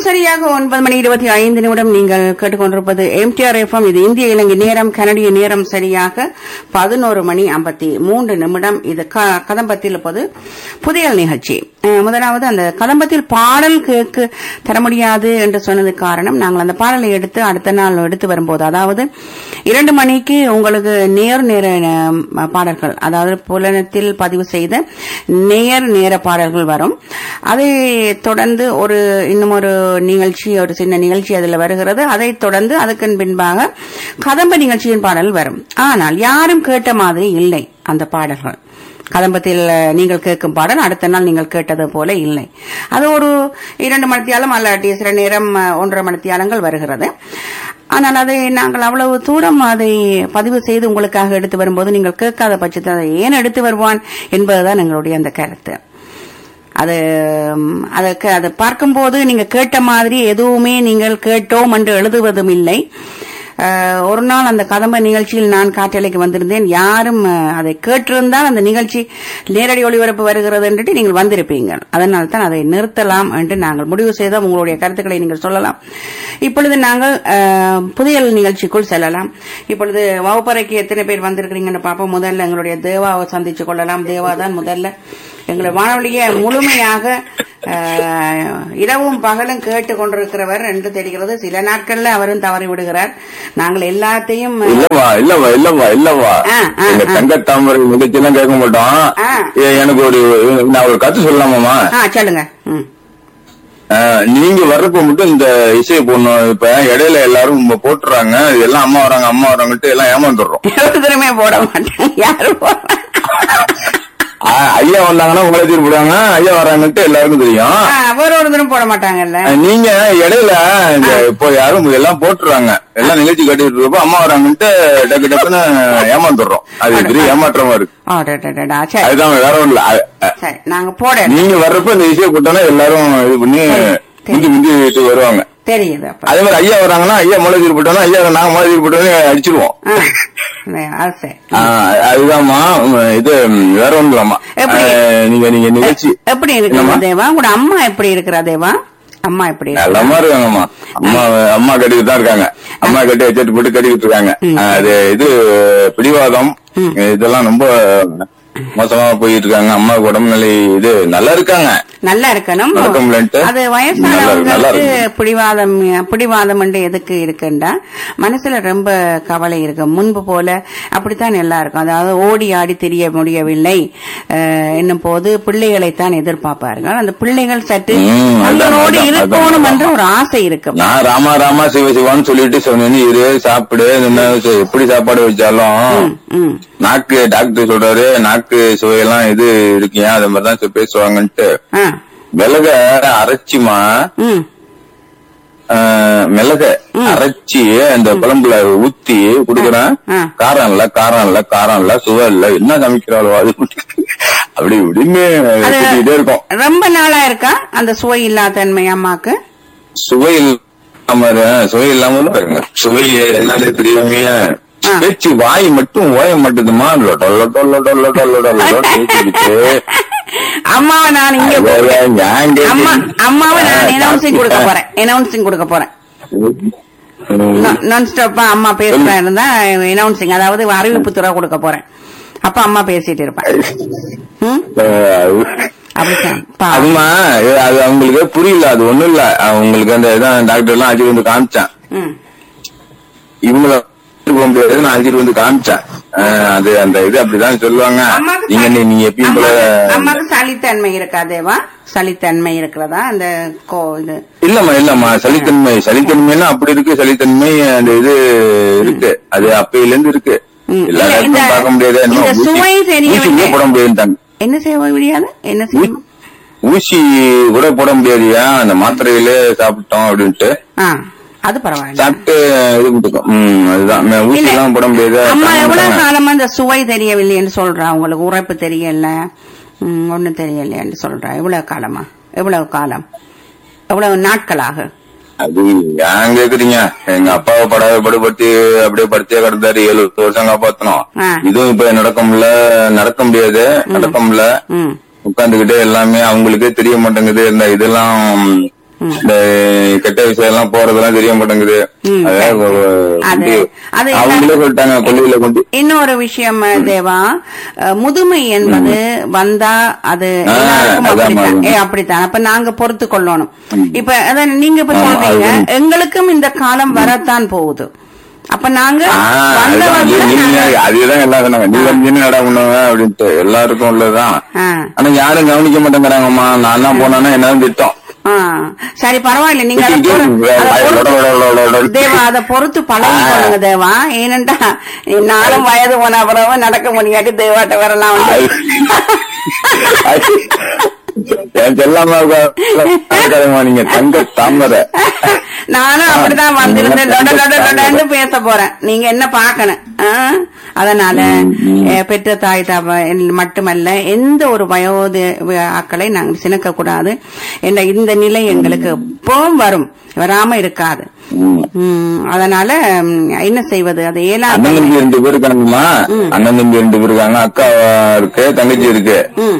சரியாக ஒன்பது மணி இருபத்தி ஐந்து நிமிடம் நீங்கள் கேட்டுக்கொண்டிருப்பது எம்டிஆர் எஃப்எம் இது இந்திய இலங்கை நேரம் கனடிய நேரம் சரியாக பதினோரு மணி ஐம்பத்தி மூன்று நிமிடம் இது க- கதம்பத்தில் இப்போது புதையல் நிகழ்ச்சி அஹ், முதலாவது அந்த கதம்பத்தில் பாடல் கேட்க தர முடியாது என்று சொன்னதுக்கு காரணம் நாங்கள் அந்த பாடலை எடுத்து அடுத்த நாள் எடுத்து வரும்போது அதாவது இரண்டு மணிக்கு உங்களுக்கு நேர் நேர அஹ், பாடல்கள் அதாவது புலனத்தில் பதிவு செய்த நேர் நேர பாடல்கள் வரும் அதை தொடர்ந்து ஒரு இன்னும் ஒரு நிகழ்ச்சி ஒரு சின்ன நிகழ்ச்சி அதில் வருகிறது அதை தொடர்ந்து அதுக்கு பின்பாக கதம்ப நிகழ்ச்சியின் பாடல் வரும் ஆனால் யாரும் கேட்ட மாதிரி இல்லை அந்த பாடல்கள் கதம்பத்தில் அஹ், நீங்கள் கேட்கும் பாடல் அடுத்த நாள் நீங்கள் கேட்டது போல இல்லை அது ஒரு இரண்டு மணித்தியாலம் அல்லாட்டி சில நேரம் அஹ், ஒன்றரை மணித்தியாலங்கள் வருகிறது ஆனால் அதை நாங்கள் அவ்வளவு தூரம் அதை பதிவு செய்து உங்களுக்காக எடுத்து வரும்போது நீங்கள் கேட்காத பட்சத்தில் அதை ஏன் எடுத்து வருவான் என்பதுதான் எங்களுடைய அந்த கருத்து அது ம், அதுக்கு அதை பார்க்கும்போது நீங்க கேட்ட மாதிரி எதுவுமே நீங்கள் கேட்டோம் என்று எழுதுவதும் இல்லை அஹ், ஒரு நாள் அந்த கதம்ப நிகழ்ச்சியில் நான் காற்றலைக்கு வந்திருந்தேன் யாரும் அஹ், அதை கேட்டிருந்தால் அந்த நிகழ்ச்சி நேரடி ஒளிபரப்பு வருகிறது என்று நீங்கள் வந்திருப்பீங்கள் அதனால் தான் அதை நிறுத்தலாம் என்று நாங்கள் முடிவு செய்தோம் உங்களுடைய கருத்துக்களை நீங்கள் சொல்லலாம் இப்பொழுது நாங்கள் அஹ், புதையல் நிகழ்ச்சிக்குள் செல்லலாம் இப்பொழுது வகுப்பறைக்கு எத்தனை பேர் வந்திருக்கிறீங்கன்னு பார்ப்போம் முதல்ல எங்களுடைய தேவாவை சந்திச்சு கொள்ளலாம் தேவா தான் முதல்ல எங்களை வானொலியை முழுமையாக அஹ், இரவும் பகலும் கேட்டு கொண்டிருக்கிறவர் என்று தெரிகிறது சில நாட்கள்ல அவரும் தவறி விடுகிறார் நாங்கள் எல்லாத்தையும் இல்லவா இல்லவா இல்லவா இல்லவா ஆ, ஆ, எங்க ஆ. தங்க தாமரை நிகழ்ச்சி எல்லாம் கேட்க மாட்டோம் ஆ. ஏ, எனக்கு ஒரு நான் ஒரு கத்து சொல்லலாமாமா ஆ சொல்லுங்க ம். ஆ, நீங்க வர்றப்ப மட்டும் இந்த இசையை போடணும் இப்ப இடையில எல்லாரும் இப்ப போட்டுறாங்க எல்லாம் அம்மா வராங்க அம்மா வராங்கன்ட்டு எல்லாம் ஏமாந்துடுறோம் ஒருத்தருமே போட மாட்டாங்க யாரும் போட ஆ, ஐயா வந்தாங்கன்னா உங்களை தீர்ப்பு போடுவாங்க ஐயா வராங்கன்ட்டு எல்லாருக்கும் தெரியும் ஆ, ஒரு ஒருத்தரும் போட மாட்டாங்கல்ல ஆ, நீங்க இடையில இந்த இப்போ யாரும் எல்லாம் போட்டுறாங்க எல்லாம் நிகழ்ச்சி கட்டிட்டு இருக்கப்ப அம்மா வராங்கன்ட்டு டக்கு டக்குன்னு ஏமாந்துடுறோம் அது பெரிய ஏமாற்றமா இருக்கு ஆ, டா, டா, டா, டா. சரி அதுதான் வேற ஒண்ணும் இல்ல அ- அ- சரி நாங்க போட நீங்க வர்றப்ப இந்த இசையை போட்டோன்னா எல்லாரும் இது பண்ணி முந்தி முந்தி வீட்டு வருவாங்க தெரியுது அப்ப அதே மாதிரி ஐயா வராங்கன்னா ஐயா முளை தீர் போட்டோம்னா ஐயா நாங்க முளை தீர் போட்டோன்னு அடிச்சிருவோம் ஆ, அது சரி ஆ, அதுதான்மா உம், இது உம், வேற ஒண்ணும் இல்லாமா எப்படி? நீங்க நீங்க நிகழ்ச்சி எப்படி இருக்கிற தேவா உங்களோட அம்மா எப்படி இருக்கிறா தேவா அம்மா எப்படி இருக்கிறா? நல்லமா இருக்காங்கம்மா அம்மா அம்மா கட்டிட்டு தான் இருக்காங்க அம்மா கட்டி வச்சுட்டு போட்டு கட்டிக்கிட்டு இருக்காங்க அது இது பிடிவாதம் இதெல்லாம் ரொம்ப மோசமா போயிட்டு இருக்காங்க அம்மாவுக்கு உடம்பு நிலை இது நல்லா இருக்காங்க நல்லா இருக்கணும் நடக்க முடியலன்ட்டு? அது நல்லா- நல்லா வயசானவங்களுக்கு இருக்கு. பிடிவாதம் பிடிவாதம் என்று எதுக்கு இருக்குண்டா மனசுல ரொம்ப கவலை இருக்கு முன்பு போல அப்படித்தான் எல்லாருக்கும் அதாவது ஓடி ஆடி தெரிய முடியவில்லை அஹ், என்னும் போது பிள்ளைகளைத்தான் எதிர்பார்ப்பார்கள் அந்த பிள்ளைகள் சற்று ம், அதான், அவங்களோடு அதான், இருக்கணும் அதான். என்ற ஒரு ஆசை இருக்கும் நான் ராமா ராமா சிவ சிவான்னு சொல்லிட்டு சொன்னேன் இரு சாப்பிடு என்ன எப்படி சாப்பாடு வச்சாலும் ம் நாக்கு டாக்டர் சொல்றாரு நாக்கு சுவையெல்லாம் இது இருக்கியா அது மாதிரிதான் சொல்லி பேசுவாங்கன்ட்டு ஆ மிளக அரைச்சிமா ம் ஆஹ், மிளக அரைச்சி அந்த குழம்புல ஊத்தி குடுக்கறேன் ஆ. காரம் இல்ல காரம் இல்ல காரம் இல்ல சுவை இல்ல என்ன சமைக்கிறாளோ அது அப்படி இப்படின்னு அது திட்டிகிட்டே இருக்கும் ரொம்ப நாளா இருக்கா அந்த சுவை இல்லாத தன்மை அம்மாக்கு சுவை இல்லாம சுவை இல்லாம தான் இருங்க சுவை என்னது தெரியாமைய ஆ. பேச்சு வாய் மட்டும் ஓய மாட்டுதுமா டொல்ல டொல்ல டொல்ல டொல்ல டொல்ல பேசிக்கிட்டு அம்மாவை நான் இங்க அதான் கூப்பிட்டு- ஏன் கேக்குறீங்க? அம்மா அம்மாவை நான் ஆ, எனௌன்சிங் கொடுக்க ஆ. போறேன் எனௌன்சிங் கொடுக்க போறேன் ம். நான் ஸ்டாப்பா அம்மா பேசுறா இருந்தா எனௌன்சிங் அதாவது அறிவிப்பு துறை கொடுக்க போறேன் அப்ப அம்மா பேசிட்டு இருப்பேன் ம்? ஆஹ், அப்படித்தான் பா- அதுமா இது- அது அவங்களுக்கு புரியல அது ஒண்ணும் இல்ல அவங்களுக்கு அந்த இதான் டாக்டர் எல்லாம் அழைச்சிட்டு வந்து காமிச்சேன் ம். இவங்கள அழைச்சிட்டு போக முடியாது நான் அழைச்சிட்டு வந்து காமிச்சேன் ஆஹ், அது அந்த இது அப்படிதான் சொல்லுவாங்க அம்மாக்கு நீங்க சளி- நீங்க எப்பயும் போல அம்மாக்கு- அம்மாக்கு சளித்தன்மை இருக்கா தேவா சளித்தன்மை இருக்கிறதா அந்த கோ இது இல்லம்மா இல்லம்மா சளித்தன்மை சளித்தன்மைன்னா அப்படி இருக்கு சளித்தன்மை அந்த இது இருக்கு அது அப்பையில இருந்து இருக்கு ம். எல்லா இல்ல, இந்த- நேரத்தையும் பார்க்க முடியாது என்னமோ இந்த ஊசி- சுவை தெரியவில்லை. ஊசி கூட போட முடியாதுட்டாங்க என்ன செய்ய முடியாது என்ன செய்ய ஊசி கூட போட முடியாதுயா அந்த மாத்திரையிலே சாப்பிட்டோம் அப்படின்ட்டு ஆ அது பரவாயில்ல சாப்பிட்டு இது கொடுக்கும் ம் அதுதான் நான் ஊசி இல்ல. எல்லாம் போட முடியாது அம்மா சாப்பிட எவ்வளவு மாட்டாங்க. காலமா இந்த சுவை தெரியவில்லைன்னு சொல்றா உங்களுக்கு உரைப்பு தெரியல ம், ஒண்ணும் தெரியலைன்னு சொல்றா எவ்வளவு காலமா எவ்வளவு காலம் எவ்வளவு நாட்களாக அது ஏன் கேக்குறீங்க எங்க அப்பாவை படாத படுபடுத்தி அப்படியே படுத்தியே கிடந்தாரு ஏழு எட்டு வருஷம் காப்பாத்தணும் ஆ. இதுவும் இப்ப நடக்க முடியல நடக்க முடியாது நடக்க முடியல ம் உட்கார்ந்துகிட்டே எல்லாமே அவங்களுக்கே தெரிய மாட்டேங்குது இந்த இதெல்லாம் இந்த கெட்ட விஷயம் எல்லாம் போறதெல்லாம் தெரிய மாட்டேங்குது ம், அதாவது சரி, ஒரு அது- கொண்டு- அது அவங்களே சொல்லிட்டாங்க கொள்ளையில கொண்டு இன்னொரு விஷயம் தேவா அஹ், முதுமை என்பது வந்தா அது ஆ, எல்லாருக்கும் அதான் அப்படித்தான் மாதிரி. ஏ அப்படித்தான் அப்ப நாங்க பொறுத்து கொள்ளணும் இப்ப அதான் நீங்க இப்ப ஆமா, சொல்றீங்க அது- எங்களுக்கும் இந்த காலம் வரத்தான் போகுது அப்ப நாங்க ஆ, வந்த அதுதான் வந்து நீ- நீங்க நாங்க- அதுதான் எல்லாம் சொன்னாங்க நீ வந்து நட பண்ணுவ அப்படின்ட்டு எல்லாருக்கும் உள்ளதுதான் ஆ. ஆனா யாரும் கவனிக்க மாட்டேங்கிறாங்கம்மா நான் தான் போனேன்னா என்ன திட்டம் ஆ, சரி பரவாயில்ல நீங்க அதை திட்டிக்கிட்டே பொறு- இருக்கு. அதை லொட, பொறுத்து- லொட, லொட, லொட. தேவா அதை பொறுத்து பழகி கொள்ளுங்க தேவா ஏனென்றா நானும் வயது போன அப்புறம் நடக்க முடியாட்டி தேவாட்ட வரலாம் வந்து. அது- என் செல்லாம இருக்காதும்மா, நீங்க தங்க தாமரை நானும் அப்படிதான் வந்திருந்தேன் ஆ. லொட லொட லொடன்னு பேச போறேன் நீங்க என்ன பாக்கணும் ஆ? அதனால அஹ், பெற்ற தாய் தாப மட்டுமல்ல எந்த ஒரு வயோதி ஆக்களை நாங்கள் சினக்க கூடாது என்ற இந்த நிலை எங்களுக்கு எப்பவும் வரும் வராம இருக்காது ம். ம், அதனால ம், என்ன செய்வது அது அண்ணன் ஏழாம் தம்பி ரெண்டு பேர் இருக்காங்கம்மா அண்ணன் தம்பி ரெண்டு பேர் இருக்காங்க அக்கா இருக்கு தங்கச்சி இருக்கு ம்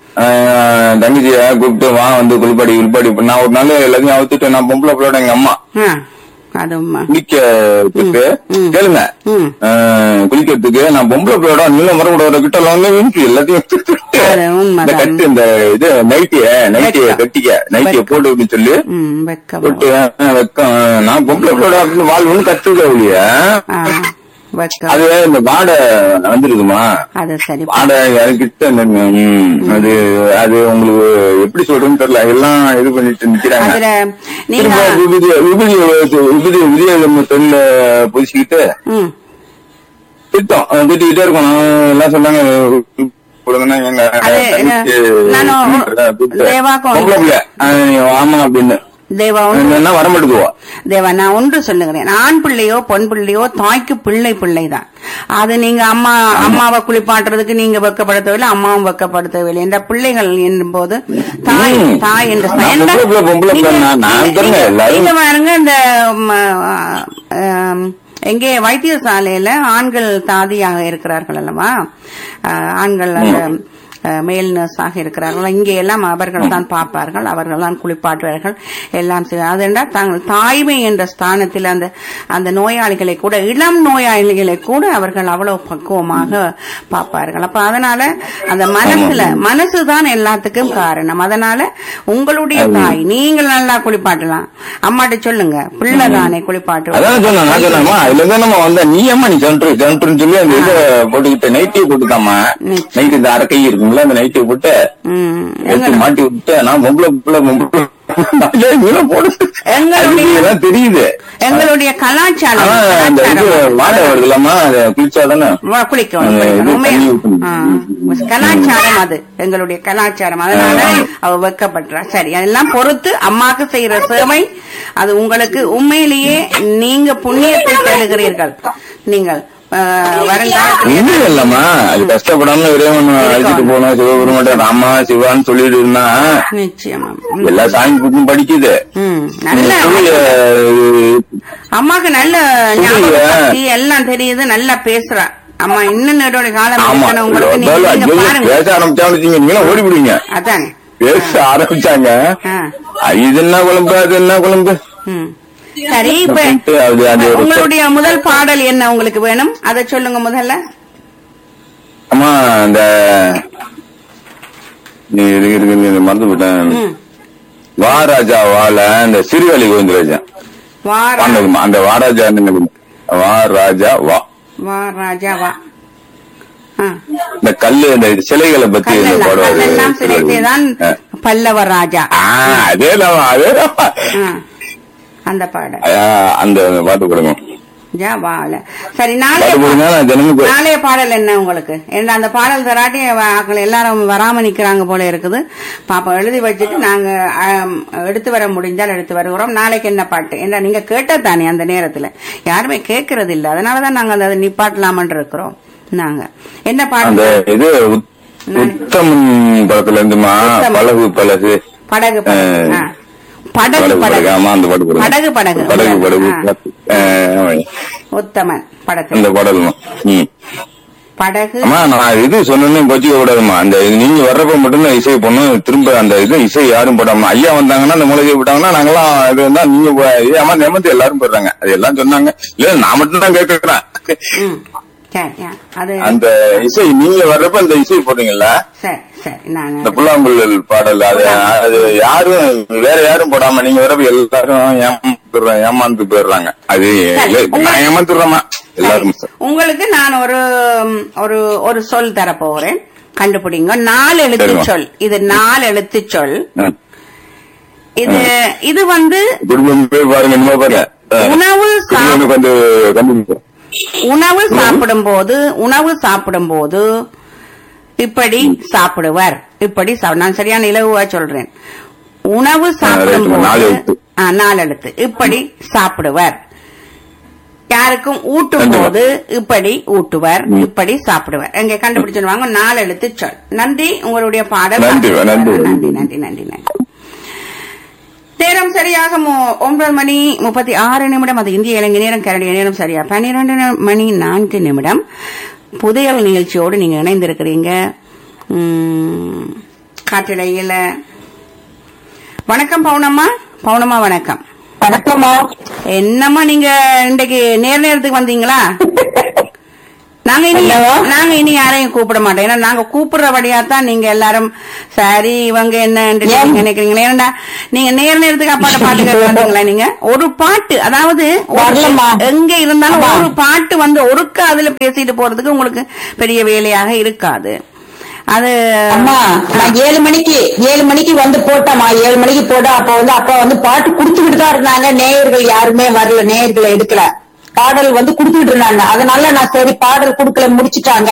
ஆஹ் தங்கச்சிய கூப்பிட்டு வா வந்து குளிப்பாடி குளிப்பாடி நான் ஒரு நாள் எல்லாத்தையும் அவுத்துட்டு நான் பொம்பளை பிள்ளையோட எங்க அம்மா ஆ, அதுமா குளிக்கிறதுக்கு கேளுங்க ம். ஆஹ் குளிக்கிறதுக்கு நான் பொம்பளை பிள்ளையோட நீல மரம் கூட கிட்ட எல்லாம் வந்து வீட்டு எல்லாத்தையும் அது உண்மைதான். இந்த கட்டு இந்த இது நைட்டிய நைட்டிய வெக்கம். கட்டிக்க நைட்டிய வெக்கம். போட்டு அப்படின்னு சொல்லி ம் வெக்கம் போட்டு ஆஹ் வெக்கம் நான் பொம்பளை பிள்ளையோட அப்படின்னு வாழ் ஒண்ணு கத்துக்க ஒழிய ஆ, வெக்கம் அது இந்த வாடை வந்துருக்குமா அது சரி வாடை கிட்ட அது அது உங்களுக்கு எப்படி சொல்றேன்னு தெரியல எல்லாம் இது பண்ணிட்டு நிக்கிறாங்க அதுல நீங்க திரும்ப விபூதி விபூதி விபூதி விதிய தொழில புதிச்சுக்கிட்டு ம் திட்டம் அஹ் திட்டிக்கிட்டே இருக்கணும் எல்லாம் சொன்னாங்க கொடுங்கன்னா எங்க அது, தங்கச்சி நானும் கூப்பிட்டு, தேவாக்கும் பொம்பளை பிள்ளை. அஹ் நீ ஆமா அப்படின்னு தேவா ஒன்று என்ன வர மாட்டேங்குவா தேவா நான் ஒன்று சொல்லுகிறேன் ஆண் பிள்ளையோ பொன் பிள்ளையோ தாய்க்கு பிள்ளை பிள்ளைதான் அது நீங்க அம்மா அம்மாவை குளிப்பாட்டுறதுக்கு நீங்க வெக்கப்பட தேவையில்லை அம்மாவும் வெக்கப்பட தேவையில்லை என்ற பிள்ளைகள் என்னும் போது தாய் ம். தாய் என்று நான் எந்த- பொம்பளை பிள்ளை, பொம்பளை பிள்ளை, நீங்க- நான் நான் நீங்க- தரேன் எல்லாரும். நீங்க பாருங்க இந்த ம், ஆம், எங்கே வைத்தியசாலையில ஆண்கள் தாதியாக இருக்கிறார்கள் அல்லவா ஆஹ், ஆண்கள் அந்த அஹ், மேல் நர்ஸாக இருக்கிறார்கள் இங்கே எல்லாம் அவர்கள் தான் பார்ப்பார்கள் அவர்கள் தான் குளிப்பாட்டுவார்கள் எல்லாம் செய்வார்கள். அது என்றால் தாங்கள் தாய்மை என்ற ஸ்தானத்தில் அந்த அந்த நோயாளிகளை கூட இளம் நோயாளிகளை கூட அவர்கள் அவ்வளவு பக்குவமாக பார்ப்பார்கள் அப்ப அதனால அந்த மனசுல மனசுதான் எல்லாத்துக்கும் காரணம் அதனால உங்களுடைய தாய் நீங்கள் நல்லா குளிப்பாட்டலாம் அம்மாட்ட சொல்லுங்க பிள்ளை தானே குளிப்பாட்டு அதான் சொன்னேன் நான் சொன்னேம்மா இதுல இருந்து நம்ம வந்த நீ அம்மா நீ சென்ட்ரு சென்ட்ருன்னு சொல்லி அந்த இதை போட்டுக்கிட்ட நைட்டியை போட்டுக்காமா நிச்சயம். நைட்டு இந்த அரை கை இருக்கும்ல அந்த நைட்டியை போட்டு ம். எடுத்து மாட்டி விட்டு நான் பொம்பளை பிள்ளை பொம்பளை ஐயோ, இதெல்லாம் போடு. எங்களுடைய- அதுக்கு இதெல்லாம் தெரியுது எங்களுடைய கலாச்சாரம் ஆனா அந்த இது கலாச்சாரம். வாடை வருதுலாமா அதை குளிச்சாதானே வா, குளிக்கணும், அந்த குளிக்கணும். இது உண்மையா? தண்ணி ஊத்தணும். ஆ, கலாச்சாரம் அது எங்களுடைய கலாச்சாரம் அதனால அவ வெக்கப்படுறா சரி அதெல்லாம் பொறுத்து அம்மாக்கு செய்யற சேவை அது உங்களுக்கு உண்மையிலேயே நீங்க புண்ணியத்தை பெறுகிறீர்கள் நீங்கள் ஆ, வருங்காலத்தில் ஒண்ணும் இல்லம்மா அது கஷ்டப்படாம இறைவன் அழைச்சிட்டு போனோம் சிவபெருமாட்ட ராமா சிவான்னு சொல்லிட்டு இருந்தா நிச்சயமா ம். எல்லா சாமி புக்கும் படிக்குது ம் நல்ல சொல்லி, அஹ், அம்மாக்கு நல்ல ஞாபக புரியல. சக்தி எல்லாம் தெரியுது நல்லா பேசுறா அம்மா இன்னும் நெடுடைய காலம் ஆமா இருக்கணும் உங்களுக்கு நீங்க முதல்ல நீங்க ஐயோ, பாருங்க பேச ஆரம்பிச்சான்னு வச்சீங்க நீங்களும் ஓடி விடுவீங்க அதானே பேச ஆரம்பிச்சாங்க ஆ. அஹ், இது என்ன குழம்பு அது என்ன குழம்பு ம். சரி இப்ப அப்படின்ட்டு அது அது ஒரு உங்களுடைய முதல் பாடல் என்ன உங்களுக்கு வேணும் அதை சொல்லுங்க முதல்ல அம்மா இந்த நீ இருக்கு இருக்கு நீ மறந்து விட்டேன் ம். வா ராஜா வாழ இந்த சிறுவலி கோவிந்தராஜா வாரா பாண்டவமா அந்த வாராஜா வா ராஜா வா வா ராஜா வா ஆ. இந்த கல்லு இந்த சிலைகளை பத்தி இந்த கல்லெல்லாம் பாடுவாரு கல்லெல்லாம் சிலைத்தேதான் ஆ. பல்லவ ராஜா ஆ, அதேதான் அதேதான் ஆ. அந்த பாடல் ஆ, அந்த பாட்டு கொடுங்க ஜா வாழ சரி நாளைய பாட்டு கொடுங்க நான் தினமும் போய்- நாளைய பாடல் என்ன உங்களுக்கு ஏன்னா அந்த பாடல் தராட்டி ஆக்கள் எல்லாரும் வராம நிக்கிறாங்க போல இருக்குது பாப்பா எழுதி வச்சுட்டு நாங்க ஆம், எடுத்து வர முடிஞ்சால் எடுத்து வருகிறோம் நாளைக்கு என்ன பாட்டு ஏன்னா நீங்க கேட்டா தானே அந்த நேரத்துல யாருமே கேட்கறது இல்ல அதனாலதான் நாங்க அந்த நிப்பாட்டலாமன் இருக்கிறோம் நாங்க என்ன அந்த பாட்டு இது உத்- உத்தமன் படத்துல இருந்துமா உத்தமன். பழகு பழகு படகு படகு ஆ. ஆ. படகு படகு படகு படகு ஆமா அந்த பாட்டு கொடுங்க படகு படகு படகு படகு ஆ. ஆ, ஆமா. உத்தமன் படகு அந்த பாடல் ம் படகு அம்மா நான் இது சொன்னேன்னு கோச்சிக்க கூடாதுமா அந்த நீங்க வர்றப்ப மட்டும்தான் இசை பண்ணும் திரும்ப அந்த இது இசை யாரும் போடாம ஐயா வந்தாங்கன்னா அந்த மூலிகை போட்டாங்கன்னா நாங்கெல்லாம் இது இருந்தா நீங்க போ- இது அம்மா நியமத்து எல்லாரும் போடுறாங்க அது எல்லாம் சொன்னாங்க இல்ல நான் மட்டும் தான் கேட்கிறேன் ம். சரி ஆ, அது அந்த இசை நீங்க வர்றப்ப அந்த இசை போடுறீங்கல்ல சரி சரி நான் இந்த புல்லாங்குழல் பாடல் அது அது யாரும் வேற யாரும் போடாம நீங்க வரப்ப எல்லாரும் ஏமாந்துடுறாங்க ஏமாந்து போயிடுறாங்க அது இல்ல, நான் ஏமாந்துடுறேமா எல்லாரும் உங்களுக்கு நான் ஒரு ம், ஒரு ஒரு சொல் தர போறேன் கண்டுபிடிங்க நாலு எழுத்து சரிம்மா. சொல் இது நாலு எழுத்து சொல் ம். இது இது வந்து குடும்பம் போய் பாருங்க இனிமே பாருங்க அஹ், உணவு சாப்- குடும்பம் வந்து கண்டுபிடிப்போம் உணவு சாப்பிடும்போது உணவு சாப்பிடும்போது இப்படி சாப்பிடுவர் இப்படி சாப்~ நான் சரியான இலகுவா சொல்றேன் உணவு நாலு சாப்பிடும்போது எழுத்து. ஆ, நாலு எழுத்து இப்படி சாப்பிடுவர் யாருக்கும் ஊட்டும் போது இப்படி ஊட்டுவர் இப்படி சாப்பிடுவர் எங்க கண்டுபிடிச்சிருவாங்க நாலு எழுத்து சொல் நன்றி உங்களுடைய பாடல் நன்றி, நன்றி. நன்றி நன்றி நன்றி நன்றி நேரம் சரியாக மு- ஒன்பது மணி முப்பத்தி ஆறு நிமிடம் அது இந்திய இலங்கை நேரம் கரடிய நேரம் சரியா பன்னிரண்டு மணி நான்கு நிமிடம் புதையல் நிகழ்ச்சியோடு நீங்க இணைந்திருக்கிறீங்க உம், காற்றிடையில வணக்கம் பவுனம்மா பவுனம்மா வணக்கம் வணக்கம்மா என்னம்மா நீங்க இன்றைக்கு நேர் நேரத்துக்கு வந்தீங்களா நாங்க இனி என்னவா? நாங்க இனி யாரையும் கூப்பிட மாட்டோம் ஏன்னா நாங்க கூப்பிடுறபடியா தான் நீங்க எல்லாரும் சரி இவங்க என்ன ஏன்? நினைக்கிறீங்களா ஏன்னா நீங்க நேர் நேரத்துக்கு அப்பாட்ட பாட்டு கேட்க வந்தீங்களா நீங்க ஒரு பாட்டு அதாவது ஒரு- வரலம்மா. எங்க இருந்தாலும் ஆமா. ஒரு பாட்டு வந்து ஒருக்க அதுல பேசிட்டு போறதுக்கு உங்களுக்கு பெரிய வேலையாக இருக்காது அது அம்மா நான் ஏழு மணிக்கு ஏழு மணிக்கு வந்து போட்டேம்மா ஏழு மணிக்கு போட்டா அப்ப வந்து அப்பா வந்து பாட்டு குடுத்துக்கிட்டு தான் இருந்தாங்க நேயர்கள் யாருமே வரல நேயர்களை எடுக்கல பாடல் வந்து குடுத்துட்டு இருந்தாங்க அதனால நான் சரி பாடல் குடுக்கல முடிச்சிட்டாங்க